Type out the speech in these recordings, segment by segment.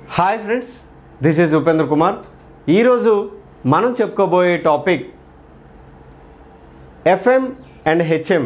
hi friends this is Upendra Kumar ఈరోజు మనం చెప్పుకోబోయే topic FM and HM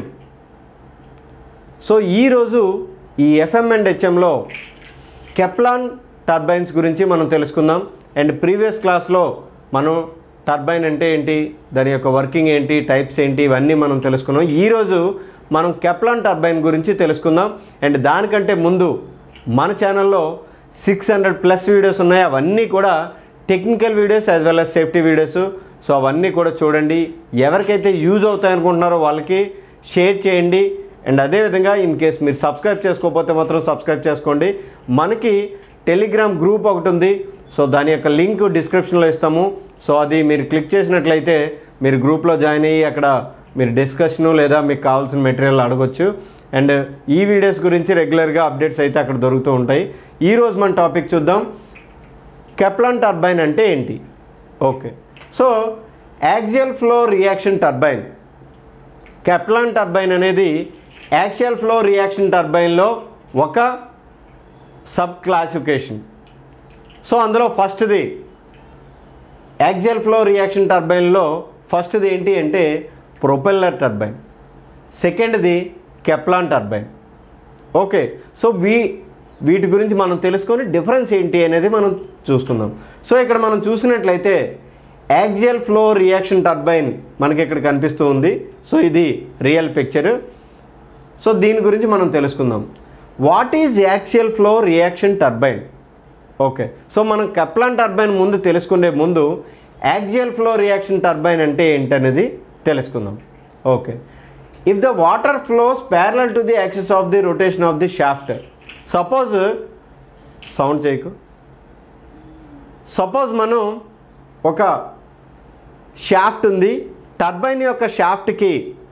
so ఈరోజు ఈ ఎఫ్ఎం అండ్ హెచ్ఎంలో కెప్లాన్ టర్బైన్స్ గురించి మనం తెలుసుకుందాం అండ్ ప్రీవియస్ క్లాస్లో మనం టర్బైన్ అంటే ఏంటి దాని యొక్క వర్కింగ్ ఏంటి టైప్స్ ఏంటి ఇవన్నీ మనం తెలుసుకున్నాం ఈరోజు మనం కెప్లాన్ టర్బైన్ గురించి తెలుసుకుందాం అండ్ దానికంటే ముందు మన ఛానల్లో సిక్స్ హండ్రెడ్ ప్లస్ వీడియోస్ ఉన్నాయి అవన్నీ కూడా technical videos as well as safety videos so అవన్నీ కూడా చూడండి ఎవరికైతే యూజ్ అవుతాయి అనుకుంటున్నారో వాళ్ళకి షేర్ చేయండి అండ్ అదేవిధంగా ఇన్ కేస్ మీరు సబ్స్క్రైబ్ చేసుకోకపోతే మాత్రం సబ్స్క్రైబ్ చేసుకోండి మనకి టెలిగ్రామ్ గ్రూప్ ఒకటి ఉంది సో దాని యొక్క లింక్ డిస్క్రిప్షన్లో ఇస్తాము సో అది మీరు క్లిక్ చేసినట్లయితే మీరు గ్రూప్లో జాయిన్ అయ్యి అక్కడ మీరు డిస్కషను లేదా మీకు కావాల్సిన మెటీరియల్ అడగొచ్చు అండ్ ఈ వీడియోస్ గురించి రెగ్యులర్గా అప్డేట్స్ అయితే అక్కడ దొరుకుతూ ఉంటాయి ఈరోజు మన టాపిక్ చూద్దాం కెప్లాన్ టర్బైన్ అంటే ఏంటి okay so axial flow reaction turbine Kaplan turbine అనేది యాక్సియల్ ఫ్లో రియాక్షన్ టర్బైన్లో ఒక సబ్ క్లాసిఫికేషన్ సో అందులో ఫస్ట్ది యాక్సియల్ ఫ్లో రియాక్షన్ టర్బైన్లో ఫస్ట్ది ఏంటి అంటే ప్రొపెల్లర్ టర్బైన్ సెకండ్ది Kaplan turbine okay so we వీటి గురించి మనం తెలుసుకొని డిఫరెన్స్ ఏంటి అనేది మనం చూసుకుందాం సో ఇక్కడ మనం చూసినట్లయితే యాక్సియల్ ఫ్లో రియాక్షన్ టర్బైన్ మనకి ఇక్కడ కనిపిస్తూ ఉంది సో ఇది రియల్ పిక్చర్ సో దీని గురించి మనం తెలుసుకుందాం what is axial flow reaction turbine okay so మనం కెప్లాన్ టర్బైన్ ముందు తెలుసుకునే ముందు యాక్సియల్ ఫ్లో రియాక్షన్ టర్బైన్ అంటే ఏంటనేది తెలుసుకుందాం okay if the water flows parallel to the axis of the rotation of the shaft suppose sound చేయకు suppose మనం ఒక షాఫ్ట్ ఉంది టర్బైన్ యొక్క షాఫ్ట్కి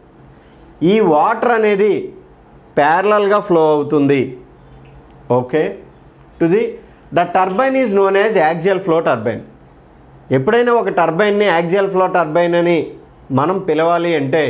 ఈ వాటర్ అనేది ప్యారలల్గా ఫ్లో అవుతుంది okay to the the turbine is known as axial flow turbine ఎప్పుడైనా ఒక టర్బైన్ని యాక్సియల్ ఫ్లో టర్బైన్ అని మనం పిలవాలి అంటే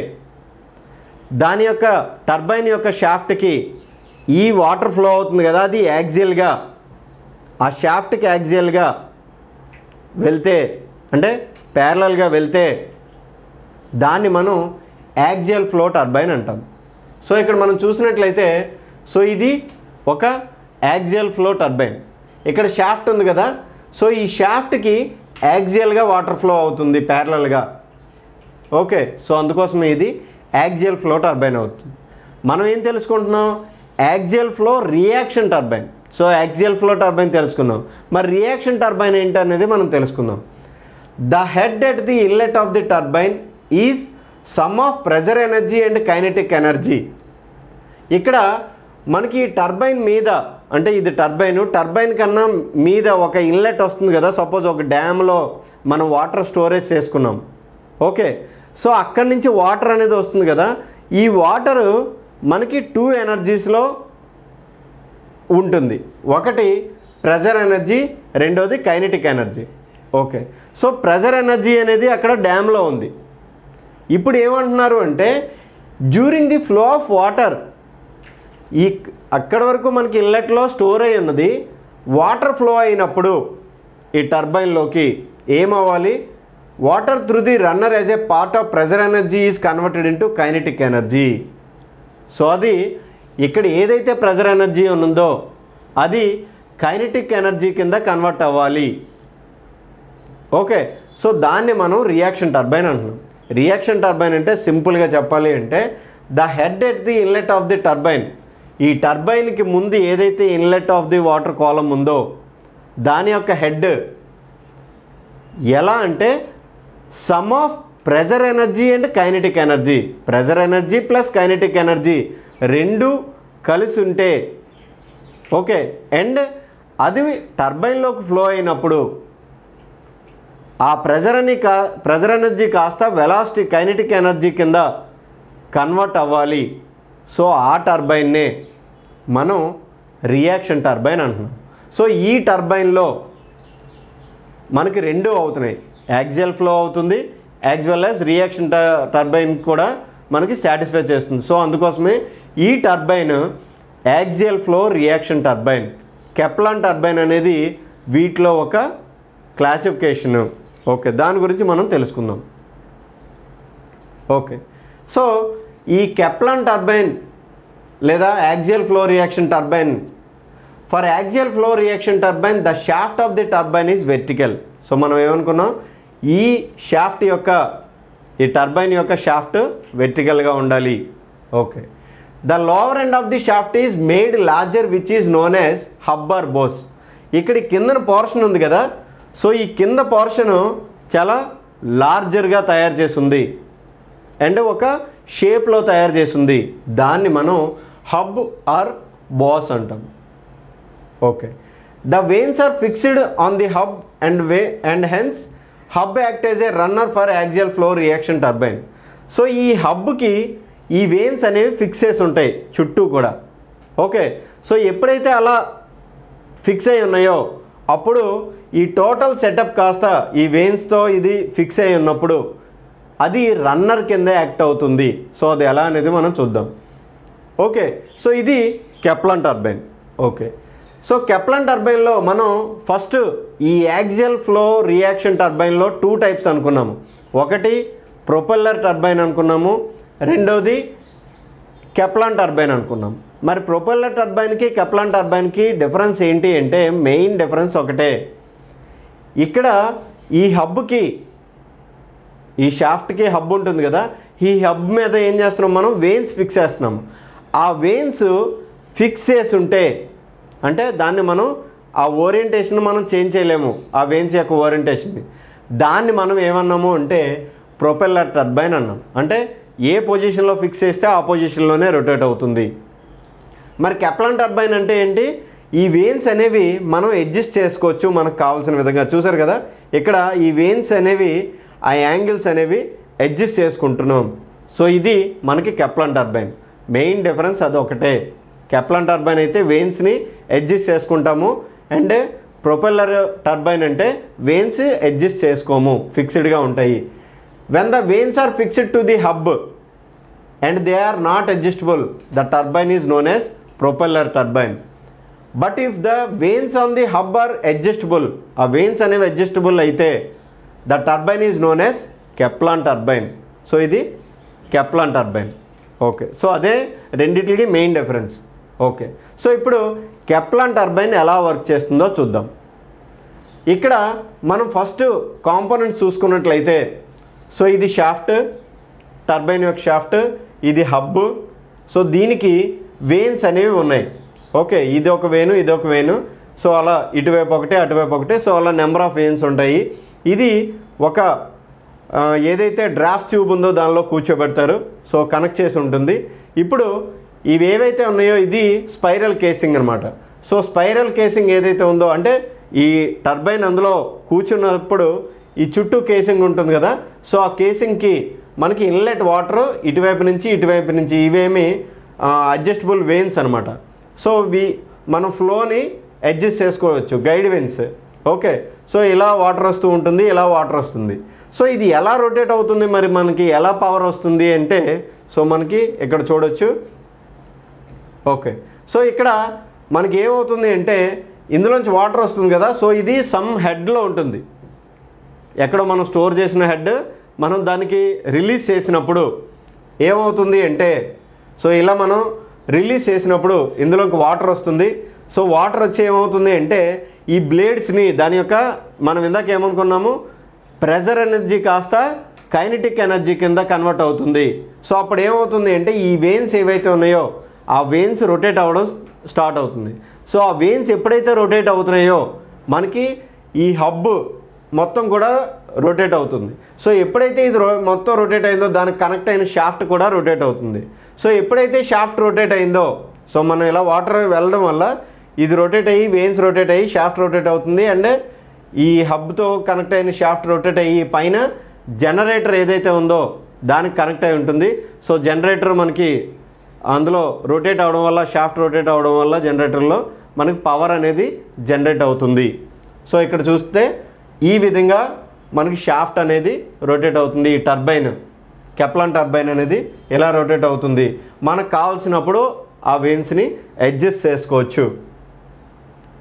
దాని యొక్క టర్బైన్ యొక్క షాఫ్ట్కి ఈ వాటర్ ఫ్లో అవుతుంది కదా అది యాక్సియల్గా ఆ షాఫ్ట్కి యాక్సియల్గా వెళ్తే అంటే ప్యారలల్గా వెళ్తే దాన్ని మనం యాక్సియల్ ఫ్లో టర్బైన్ అంటాం సో ఇక్కడ మనం చూసినట్లయితే సో ఇది ఒక యాక్సియల్ ఫ్లో టర్బైన్ ఇక్కడ షాఫ్ట్ ఉంది కదా సో ఈ షాఫ్ట్కి యాక్సియల్గా వాటర్ ఫ్లో అవుతుంది ప్యారలల్గా ఓకే సో అందుకోసమే ఇది యాక్సియల్ ఫ్లో టర్బైన్ అవుతుంది మనం ఏం తెలుసుకుంటున్నాం axial flow reaction turbine so axial flow turbine తెలుసుకున్నాం మరి రియాక్షన్ టర్బైన్ ఏంటి అనేది మనం తెలుసుకుందాం the head at the inlet of the turbine is sum of pressure energy and kinetic energy ఇక్కడ మనకి ఈ టర్బైన్ మీద అంటే ఇది టర్బైన్ టర్బైన్ కన్నా మీద ఒక ఇన్లెట్ వస్తుంది కదా సపోజ్ ఒక డ్యామ్లో మనం వాటర్ స్టోరేజ్ చేసుకున్నాం ఓకే సో అక్కడి నుంచి వాటర్ అనేది వస్తుంది కదా ఈ వాటర్ మనకి టూ ఎనర్జీస్లో ఉంటుంది ఒకటి ప్రెజర్ ఎనర్జీ రెండోది kinetic energy okay so pressure energy అనేది అక్కడ డ్యామ్లో ఉంది ఇప్పుడు ఏమంటున్నారు అంటే during the flow of water ఈ అక్కడ వరకు మనకి ఇన్లెట్లో స్టోర్ అయి ఉన్నది వాటర్ ఫ్లో అయినప్పుడు ఈ టర్బైన్లోకి ఏమవ్వాలి water through the runner as a part of pressure energy is converted into kinetic energy so అది ఇక్కడ ఏదైతే ప్రెజర్ ఎనర్జీ ఉన్నదో అది కైనెటిక్ ఎనర్జీ కింద కన్వర్ట్ అవ్వాలి ఓకే సో దాన్ని మనం రియాక్షన్ టర్బైన్ అంటున్నాం రియాక్షన్ టర్బైన్ అంటే సింపుల్గా చెప్పాలి అంటే the head at the inlet of the turbine ఈ టర్బైన్కి ముందు ఏదైతే inlet of the water column ఉందో దాని యొక్క హెడ్ ఎలా అంటే sum of pressure energy and kinetic energy pressure energy plus kinetic energy రెండు కలిసి ఉంటే ఓకే అండ్ అది టర్బైన్లోకి ఫ్లో అయినప్పుడు ఆ ప్రెజర్ అని కా ప్రెజర్ ఎనర్జీ కాస్త వెలాసిటీ కైనెటిక్ ఎనర్జీ కింద కన్వర్ట్ అవ్వాలి సో ఆ టర్బైన్నే మనం రియాక్షన్ టర్బైన్ అంటున్నాం సో ఈ టర్బైన్లో మనకి రెండు అవుతున్నాయి యాక్సియల్ ఫ్లో అవుతుంది as well as reaction turbine కూడా మనకి సాటిస్ఫై చేస్తుంది సో అందుకోసమే ఈ turbine axial flow reaction turbine Kaplan turbine అనేది వీటిలో ఒక క్లాసిఫికేషన్ ఓకే దాని గురించి మనం తెలుసుకుందాం ఓకే సో ఈ కెప్లాన్ టర్బైన్ లేదా axial flow reaction turbine for axial flow reaction turbine the shaft of the turbine is vertical so మనం ఏమనుకున్నాం ఈ షాఫ్ట్ యొక్క ఈ టర్బైన్ యొక్క షాఫ్ట్ వెర్టికల్గా ఉండాలి okay the lower end of the shaft is made larger which is known as hub or boss ఇక్కడ కిందన పోర్షన్ ఉంది కదా సో ఈ కింద పోర్షన్ చాలా లార్జర్గా తయారు చేసింది అండ్ ఒక షేప్లో తయారు చేసింది దాన్ని మనం హబ్ ఆర్ బాస్ అంటాం okay the vanes are fixed on the hub and way and hence hub act as a runner for axial flow reaction turbine so ఈ హబ్కి ఈ వెయిన్స్ అనేవి ఫిక్స్ చేసి ఉంటాయి చుట్టూ కూడా ఓకే సో ఎప్పుడైతే అలా ఫిక్స్ అయి ఉన్నాయో అప్పుడు ఈ టోటల్ సెటప్ కాస్త ఈ వెయిన్స్తో ఇది ఫిక్స్ అయి ఉన్నప్పుడు అది రన్నర్ కింద యాక్ట్ అవుతుంది సో అది ఎలా అనేది మనం చూద్దాం ఓకే సో ఇది Kaplan turbine okay so Kaplan టర్బైన్లో మనం ఫస్ట్ ఈ యాక్సియల్ ఫ్లో రియాక్షన్ టర్బైన్లో టూ టైప్స్ అనుకున్నాము ఒకటి ప్రొపెల్లర్ టర్బైన్ అనుకున్నాము రెండోది కెప్లాన్ టర్బైన్ అనుకున్నాం మరి ప్రొపెల్లర్ టర్బైన్కి కెప్లాన్ టర్బైన్కి డిఫరెన్స్ ఏంటి అంటే మెయిన్ డిఫరెన్స్ ఒకటే ఇక్కడ ఈ హబ్కి ఈ షాఫ్ట్కి హబ్ ఉంటుంది కదా ఈ హబ్ మీద ఏం చేస్తున్నాం మనం వెయిన్స్ ఫిక్స్ చేస్తున్నాం ఆ వెయిన్స్ ఫిక్స్ చేసి ఉంటే అంటే దాన్ని మనం ఆ ఓరియంటేషన్ మనం చేంజ్ చేయలేము ఆ వెయిన్స్ యొక్క ఓరియంటేషన్ని దాన్ని మనం ఏమన్నాము అంటే ప్రొపెల్లర్ టర్బైన్ అన్నాం అంటే ఏ పొజిషన్లో ఫిక్స్ చేస్తే ఆ పొజిషన్లోనే రొటేట్ అవుతుంది మరి కెప్లాన్ టర్బైన్ అంటే ఏంటి ఈ వెయిన్స్ అనేవి మనం అడ్జస్ట్ చేసుకోవచ్చు మనకు కావాల్సిన విధంగా చూసారు కదా ఇక్కడ ఈ వెయిన్స్ అనేవి ఆ యాంగిల్స్ అనేవి అడ్జస్ట్ చేసుకుంటున్నాం సో ఇది మనకి కెప్లాన్ టర్బైన్ మెయిన్ డిఫరెన్స్ అది ఒకటే కెప్లాన్ టర్బైన్ అయితే వెయిన్స్ని అడ్జస్ట్ చేసుకుంటాము అండ్ ప్రొపెల్లర్ టర్బైన్ అంటే వెయిన్స్ అడ్జస్ట్ చేసుకోము ఫిక్స్డ్గా ఉంటాయి when the vanes are fixed to the hub and they are not adjustable the turbine is known as propeller turbine but if the vanes on the hub are adjustable ఆ vanes అనేవి adjustable అయితే the turbine is known as Kaplan turbine so ఇది Kaplan turbine okay so అదే రెండిటికి main difference okay so ఇప్పుడు Kaplan turbine ఎలా work చేస్తుందో చూద్దాం ఇక్కడ మనం ఫస్ట్ కాంపోనెంట్స్ చూసుకున్నట్లయితే సో ఇది షాఫ్ట్ టర్బైన్ యొక్క షాఫ్ట్ ఇది హబ్ సో దీనికి వెయిన్స్ అనేవి ఉన్నాయి ఓకే ఇది ఒక వేను ఇది ఒక వేను సో అలా ఇటువైపు ఒకటి అటువైపు ఒకటి సో అలా నెంబర్ ఆఫ్ వెయిన్స్ ఉంటాయి ఇది ఒక ఆ, ఏదైతే డ్రాఫ్ట్ ట్యూబ్ ఉందో దానిలో కూర్చోబెడతారు సో కనెక్ట్ చేసి ఉంటుంది ఇప్పుడు ఇవి ఏవైతే ఉన్నాయో ఇది స్పైరల్ కేసింగ్ అనమాట సో స్పైరల్ కేసింగ్ ఏదైతే ఉందో అంటే ఈ టర్బైన్ అందులో కూర్చున్నప్పుడు ఈ చుట్టూ కేసింగ్ ఉంటుంది కదా సో ఆ కేసింగ్కి మనకి ఇన్లెట్ వాటర్ ఇటువైపు నుంచి ఇటువైపు నుంచి ఇవేమి అడ్జస్టబుల్ వెయిన్స్ అనమాట సో వి మనం ఫ్లోని అడ్జస్ట్ చేసుకోవచ్చు గైడ్ వెయిన్స్ ఓకే సో ఇలా వాటర్ వస్తూ ఉంటుంది ఇలా వాటర్ వస్తుంది సో ఇది ఎలా రొటేట్ అవుతుంది మరి మనకి ఎలా పవర్ వస్తుంది అంటే సో మనకి ఇక్కడ చూడొచ్చు ఓకే సో ఇక్కడ మనకి ఏమవుతుంది అంటే ఇందులోంచి వాటర్ వస్తుంది కదా సో ఇది సమ్ హెడ్లో ఉంటుంది ఎక్కడో మనం స్టోర్ చేసిన హెడ్ మనం దానికి రిలీజ్ చేసినప్పుడు ఏమవుతుంది అంటే సో ఇలా మనం రిలీజ్ చేసినప్పుడు ఇందులోకి వాటర్ వస్తుంది సో వాటర్ వచ్చి ఏమవుతుంది అంటే ఈ బ్లేడ్స్ని దాని యొక్క మనం ఇందాక ఏమనుకున్నాము ప్రెజర్ ఎనర్జీ కాస్త కైనటిక్ ఎనర్జీ కింద కన్వర్ట్ అవుతుంది సో అప్పుడు ఏమవుతుంది అంటే ఈ వెయిన్స్ ఏవైతే ఉన్నాయో ఆ వెయిన్స్ రొటేట్ అవ్వడం స్టార్ట్ అవుతుంది సో ఆ వెయిన్స్ ఎప్పుడైతే రొటేట్ అవుతున్నాయో మనకి ఈ హబ్ మొత్తం కూడా రొటేట్ అవుతుంది సో ఎప్పుడైతే ఇది రో మొత్తం రొటేట్ అయిందో దానికి కనెక్ట్ అయిన షాఫ్ట్ కూడా రొటేట్ అవుతుంది సో ఎప్పుడైతే షాఫ్ట్ రొటేట్ అయిందో సో మనం ఇలా వాటర్ వెళ్ళడం వల్ల ఇది రొటేట్ అయ్యి వెయిన్స్ రొటేట్ అయ్యి షాఫ్ట్ రొటేట్ అవుతుంది అండ్ ఈ హబ్తో కనెక్ట్ అయిన షాఫ్ట్ రొటేట్ అయ్యి పైన జనరేటర్ ఏదైతే ఉందో దానికి కనెక్ట్ అయి ఉంటుంది సో జనరేటర్ మనకి అందులో రొటేట్ అవడం వల్ల షాఫ్ట్ రొటేట్ అవడం వల్ల జనరేటర్లో మనకి పవర్ అనేది జనరేట్ అవుతుంది సో ఇక్కడ చూస్తే ఈ విధంగా మనకి షాఫ్ట్ అనేది రొటేట్ అవుతుంది ఈ టర్బైన్ కెప్లాన్ టర్బైన్ అనేది ఇలా రొటేట్ అవుతుంది మనకు కావాల్సినప్పుడు ఆ వెయిన్స్ని అడ్జస్ట్ చేసుకోవచ్చు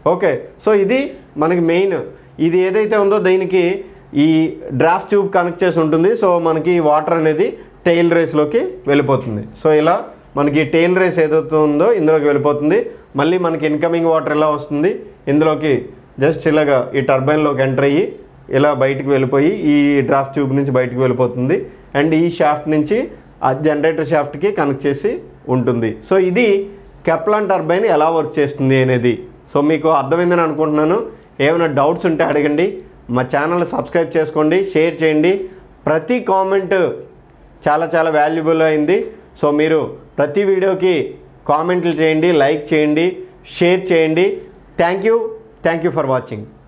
ఓకే సో ఇది మనకి మెయిన్ ఇది ఏదైతే ఉందో దీనికి ఈ డ్రాఫ్ట్ ట్యూబ్ కనెక్ట్ చేసి ఉంటుంది సో మనకి వాటర్ అనేది టెయిల్ రేస్లోకి వెళ్ళిపోతుంది సో ఇలా మనకి టెయిల్ రేస్ ఏదైతే ఉందో ఇందులోకి వెళ్ళిపోతుంది మళ్ళీ మనకి ఇన్కమింగ్ వాటర్ ఎలా వస్తుంది ఇందులోకి జస్ట్ ఇలాగా ఈ టర్బైన్లోకి ఎంటర్ అయ్యి ఇలా బయటికి వెళ్ళిపోయి ఈ డ్రాఫ్ట్ ట్యూబ్ నుంచి బయటికి వెళ్ళిపోతుంది అండ్ ఈ షాఫ్ట్ నుంచి ఆ జనరేటర్ షాఫ్ట్కి కనెక్ట్ చేసి ఉంటుంది సో ఇది కెప్లాన్ టర్బైన్ ఎలా వర్క్ చేస్తుంది అనేది సో మీకు అర్థమైందని అనుకుంటున్నాను ఏమైనా డౌట్స్ ఉంటే అడగండి మా ఛానల్ సబ్స్క్రైబ్ చేసుకోండి షేర్ చేయండి ప్రతి కామెంట్ చాలా చాలా వాల్యుబుల్ అయింది సో మీరు ప్రతి వీడియోకి కామెంట్లు చేయండి లైక్ చేయండి షేర్ చేయండి thank you thank you for watching